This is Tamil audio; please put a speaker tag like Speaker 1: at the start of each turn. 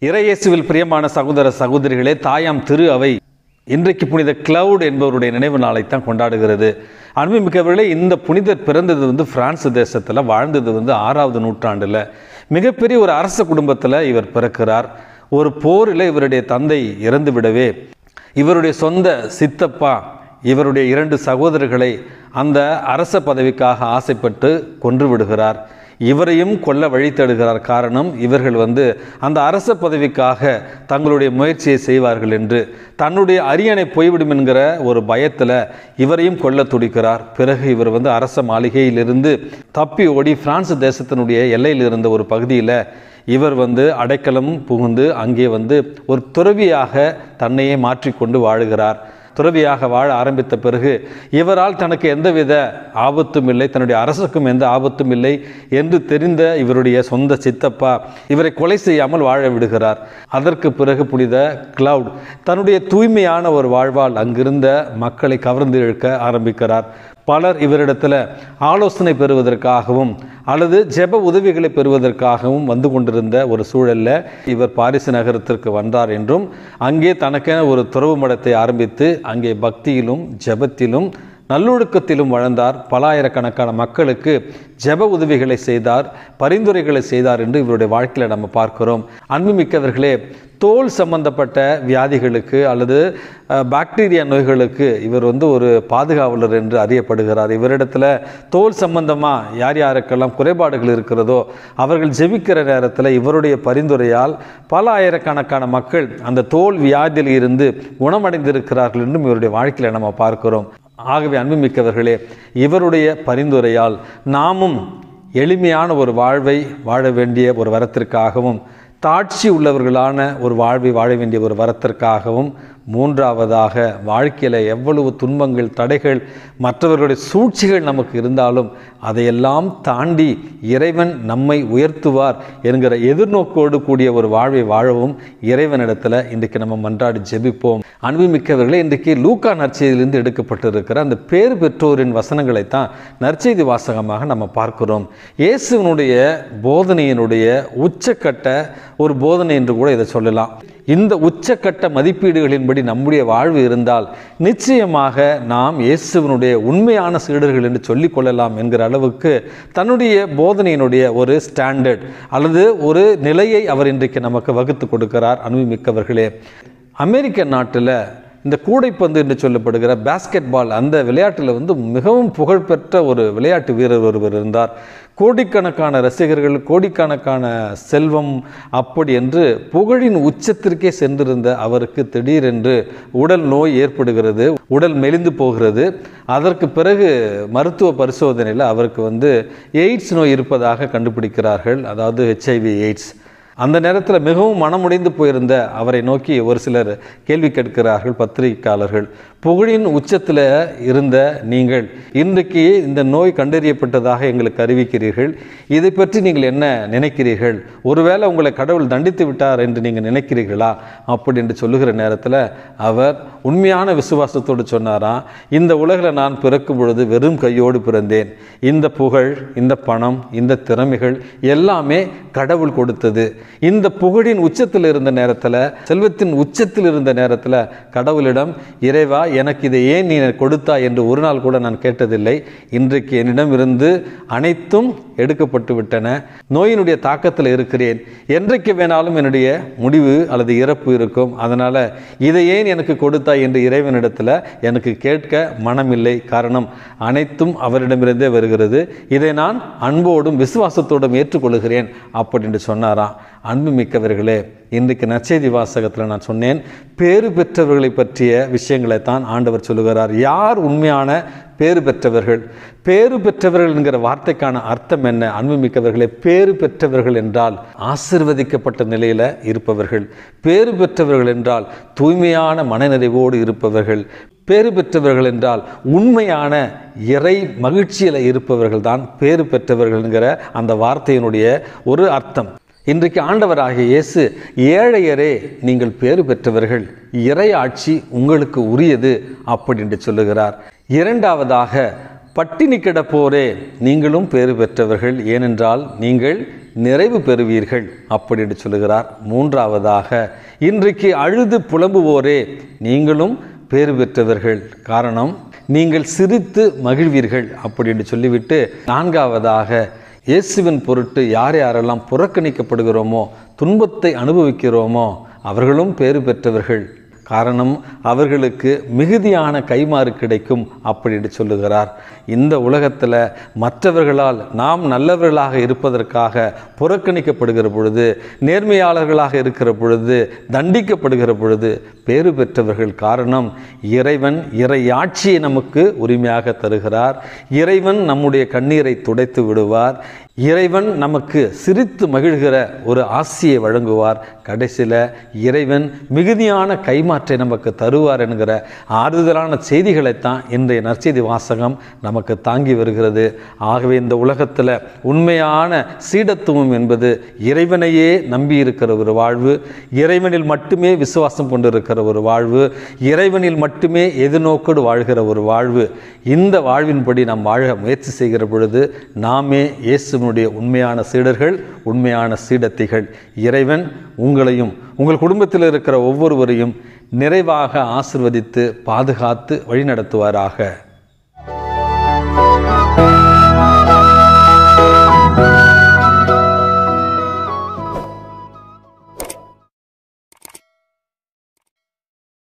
Speaker 1: இறையேசுவில் பிரியமான சகோதர சகோதரிகளே தாயாம் திரு அவை இன்றைக்கு புனித கிளவுட் என்பவருடைய நினைவு நாளை தான் கொண்டாடுகிறது அன்புமிக்கவர்களே இந்த புனிதர் பிறந்தது வந்து பிரான்ஸ் தேசத்தில் வாழ்ந்தது வந்து ஆறாவது நூற்றாண்டில் மிகப்பெரிய ஒரு அரச குடும்பத்தில் இவர் பிறக்கிறார் ஒரு போரில் இவருடைய தந்தை இறந்து விடவே இவருடைய சொந்த சித்தப்பா இவருடைய இரண்டு சகோதரர்களை அந்த அரச பதவிக்காக ஆசைப்பட்டு கொன்று விடுகிறார் இவரையும் கொல்ல வழி தேடுகிறார் காரணம் இவர்கள் வந்து அந்த அரச பதவிக்காக தங்களுடைய முயற்சியை செய்வார்கள் என்று தன்னுடைய அரியணை போய்விடும் என்கிற ஒரு பயத்தில் இவரையும் கொல்ல துடிக்கிறார் பிறகு இவர் வந்து அரச மாளிகையிலிருந்து தப்பி ஓடி பிரான்ஸ் தேசத்தினுடைய எல்லையில் இருந்த ஒரு பகுதியில் இவர் வந்து அடைக்கலம் புகுந்து அங்கே வந்து ஒரு துறவியாக தன்னையே மாற்றிக்கொண்டு வாழுகிறார் துறவியாக வாழ ஆரம்பித்த பிறகு இவரால் தனக்கு எந்தவித ஆபத்தும் இல்லை தன்னுடைய அரசுக்கும் எந்த ஆபத்தும் இல்லை என்று தெரிந்த இவருடைய சொந்த சித்தப்பா இவரை கொலை செய்யாமல் வாழ விடுகிறார் அதற்கு பிறகு புனித கிளவுட் தன்னுடைய தூய்மையான ஒரு வாழ்வால் அங்கிருந்த மக்களை கவர்ந்து இழுக்க ஆரம்பிக்கிறார் பலர் இவரிடத்தில் ஆலோசனை பெறுவதற்காகவும் அல்லது ஜெப உதவிகளை பெறுவதற்காகவும் வந்து கொண்டிருந்த ஒரு சூழலில் இவர் பாரிஸ் நகரத்திற்கு வந்தார் என்றும் அங்கே தனக்கென ஒரு துறவு மடத்தை ஆரம்பித்து அங்கே பக்தியிலும் ஜெபத்திலும் நல்லொழுக்கத்திலும் வளர்ந்தார் பலாயிரக்கணக்கான மக்களுக்கு ஜெப உதவிகளை செய்தார் பரிந்துரைகளை செய்தார் என்று இவருடைய வாழ்க்கையில் நம்ம பார்க்கிறோம் அன்புமிக்கவர்களே தோல் சம்பந்தப்பட்ட வியாதிகளுக்கு அல்லது அஹ், பாக்டீரியா நோய்களுக்கு இவர் வந்து ஒரு பாதுகாவலர் என்று அறியப்படுகிறார் இவரிடத்துல தோல் சம்பந்தமாக யார் யாருக்கெல்லாம் குறைபாடுகள் இருக்கிறதோ அவர்கள் ஜெபிக்கிற நேரத்தில் இவருடைய பரிந்துரையால் பல ஆயிரக்கணக்கான மக்கள் அந்த தோல் வியாதியில் இருந்து குணமடைந்திருக்கிறார்கள் என்றும் இவருடைய வாழ்க்கையில் நம்ம பார்க்கிறோம் ஆகவே அன்புமிக்கவர்களே இவருடைய பரிந்துரையால் நாமும் எளிமையான ஒரு வாழ்வை வாழ வேண்டிய ஒரு வரத்திற்காகவும் தாட்சி உள்ளவர்களான ஒரு வாழ்வை வாழ வேண்டிய ஒரு வரத்திற்காகவும் மூன்றாவதாக வாழ்க்கையில் எவ்வளவு துன்பங்கள் தடைகள் மற்றவர்களுடைய சூழ்ச்சிகள் நமக்கு இருந்தாலும் அதையெல்லாம் தாண்டி இறைவன் நம்மை உயர்த்துவார் என்கிற எதிர்நோக்கோடு கூடிய ஒரு வாழ்வை வாழவும் இறைவனிடத்தில் இன்றைக்கு நம்ம மன்றாடி ஜெபிப்போம் அன்புமிக்கவர்களே இன்றைக்கு லூக்கா நற்செய்தியிலிருந்து எடுக்கப்பட்டிருக்கிற அந்த பேர் பெற்றோரின் வசனங்களை தான் நற்செய்தி வாசகமாக நம்ம பார்க்கிறோம் இயேசுவினுடைய போதனையினுடைய உச்சக்கட்ட ஒரு போதனை என்று கூட இதை சொல்லலாம் இந்த உச்சக்கட்ட மதிப்பீடுகளின்படி நம்முடைய வாழ்வு இருந்தால் நிச்சயமாக நாம் இயேசுவினுடைய உண்மையான சீடர்கள் என்று சொல்லிக் கொள்ளலாம் என்கிற அளவுக்கு தன்னுடைய போதனையினுடைய ஒரு ஸ்டாண்டர்ட் அல்லது ஒரு நிலையை அவர் இன்றைக்கு நமக்கு வகுத்து கொடுக்கிறார் அனுபவமிக்கவர்களே அமெரிக்க நாட்டில் இந்த கூடைப்பந்து என்று சொல்லப்படுகிற பாஸ்கெட் பால் அந்த விளையாட்டில் வந்து மிகவும் புகழ்பெற்ற ஒரு விளையாட்டு வீரர் ஒருவர் இருந்தார் கோடிக்கணக்கான ரசிகர்கள் கோடிக்கணக்கான செல்வம் அப்படி என்று புகழின் உச்சத்திற்கே சென்றிருந்த அவருக்கு திடீரென்று உடல் நோய் ஏற்படுகிறது உடல் மெலிந்து போகிறது அதற்கு பிறகு மருத்துவ பரிசோதனையில் அவருக்கு வந்து எய்ட்ஸ் நோய் இருப்பதாக கண்டுபிடிக்கிறார்கள் அதாவது ஹெச்ஐவி எய்ட்ஸ் அந்த நேரத்தில் மிகவும் மனமுடைந்து போயிருந்த அவரை நோக்கி ஒரு சிலர் கேள்வி கேட்கிறார்கள் பத்திரிகையாளர்கள் புகழின் உச்சத்தில் இருந்த நீங்கள் இன்றைக்கு இந்த நோய் கண்டறியப்பட்டதாக எங்களுக்கு அறிவிக்கிறீர்கள் இதை பற்றி நீங்கள் என்ன நினைக்கிறீர்கள் ஒருவேளை உங்களை கடவுள் தண்டித்து விட்டார் என்று நீங்கள் நினைக்கிறீர்களா அப்படி என்று சொல்லுகிற நேரத்தில் அவர் உண்மையான விசுவாசத்தோடு சொன்னாராம் இந்த உலகில் நான் பிறக்கும் பொழுது வெறும் கையோடு பிறந்தேன் இந்த புகழ் இந்த பணம் இந்த திறமைகள் எல்லாமே கடவுள் கொடுத்தது இந்த புகழின் உச்சத்தில் இருந்த நேரத்தில் செல்வத்தின் உச்சத்தில் இருந்த நேரத்தில் கடவுளிடம் இறைவா எனக்கு இதை ஏன் நீ கொடுத்தா என்று ஒரு நாள் கூட நான் கேட்டதில்லை இன்றைக்கு என்னிடம் இருந்து அனைத்தும் எடுக்கப்பட்டு விட்டன நோயினுடைய தாக்கத்தில் இருக்கிறேன் என்றைக்கு வேணாலும் என்னுடைய முடிவு அல்லது இறப்பு இருக்கும் அதனால் இதை ஏன் எனக்கு கொடுத்தா என்று இறைவனிடத்தில் எனக்கு கேட்க மனமில்லை காரணம் அனைத்தும் அவரிடமிருந்தே வருகிறது இதை நான் அன்போடும் விசுவாசத்தோடும் ஏற்றுக்கொள்கிறேன் அப்படின்னு சொன்னாராம் அன்பு மிக்கவர்களே இன்றைக்கு நற்செய்தி வாசகத்தில் நான் சொன்னேன் பேறு பெற்றவர்களை பற்றிய விஷயங்களை தான் ஆண்டவர் சொல்லுகிறார் யார் உண்மையான பேறு பெற்றவர்கள் பேறு பெற்றவர்கள் என்கிற வார்த்தைக்கான அர்த்தம் என்ன அன்பு மிக்கவர்களே பேறு பெற்றவர்கள் என்றால் ஆசிர்வதிக்கப்பட்ட நிலையில் இருப்பவர்கள் பேறு பெற்றவர்கள் என்றால் தூய்மையான மனநிறைவோடு இருப்பவர்கள் பேறு பெற்றவர்கள் என்றால் உண்மையான இறை மகிழ்ச்சியில் இருப்பவர்கள் தான் பேறு பெற்றவர்கள் என்கிற அந்த வார்த்தையினுடைய ஒரு அர்த்தம் இன்றைக்கு ஆண்டவராகிய இயேசு ஏழையரே நீங்கள் பேறு பெற்றவர்கள் இறை ஆட்சி உங்களுக்கு உரியது அப்படி என்று சொல்லுகிறார் இரண்டாவதாக பட்டினி கிடப்போரே நீங்களும் பேறு பெற்றவர்கள் ஏனென்றால் நீங்கள் நிறைவு பெறுவீர்கள் அப்படி என்று சொல்லுகிறார் மூன்றாவதாக இன்றைக்கு அழுது புலம்புவோரே நீங்களும் பேறு பெற்றவர்கள் காரணம் நீங்கள் சிரித்து மகிழ்வீர்கள் அப்படி என்று சொல்லிவிட்டு நான்காவதாக இயேசுவின் பொருட்டு யார் யாரெல்லாம் புறக்கணிக்கப்படுகிறோமோ துன்பத்தை அனுபவிக்கிறோமோ அவர்களும் பேறு பெற்றவர்கள் காரணம் அவர்களுக்கு மிகுதியான கைமாறு கிடைக்கும் அப்படின்னு சொல்லுகிறார் இந்த உலகத்தில் மற்றவர்களால் நாம் நல்லவர்களாக இருப்பதற்காக புறக்கணிக்கப்படுகிற பொழுது நேர்மையாளர்களாக இருக்கிற பொழுது தண்டிக்கப்படுகிற பொழுது பேறு பெற்றவர்கள் காரணம் இறைவன் இறையாட்சியை நமக்கு உரிமையாக தருகிறார் இறைவன் நம்முடைய கண்ணீரை துடைத்து விடுவார் இறைவன் நமக்கு சிரித்து மகிழ்கிற ஒரு ஆசியை வழங்குவார் கடைசியில் இறைவன் மிகுதியான கைமாற்றை நமக்கு தருவார் என்கிற ஆறுதலான செய்திகளைத்தான் இன்றைய நற்செய்தி வாசகம் நமக்கு தாங்கி வருகிறது ஆகவே இந்த உலகத்தில் உண்மையான சீடத்துவம் என்பது இறைவனையே நம்பி இருக்கிற ஒரு வாழ்வு இறைவனில் மட்டுமே விசுவாசம் கொண்டிருக்கிற ஒரு வாழ்வு இறைவனில் மட்டுமே எதிர்நோக்கோடு வாழ்கிற ஒரு வாழ்வு இந்த வாழ்வின்படி நாம் வாழ முயற்சி செய்கிற பொழுது நாமே இயேசுவனுடைய உண்மையான சீடர்கள் உண்மையான சீடத்திகள் இறைவன் உங்களையும் உங்கள் குடும்பத்தில் இருக்கிற ஒவ்வொருவரையும் நிறைவாக ஆசிர்வதித்து பாதுகாத்து வழிநடத்துவாராக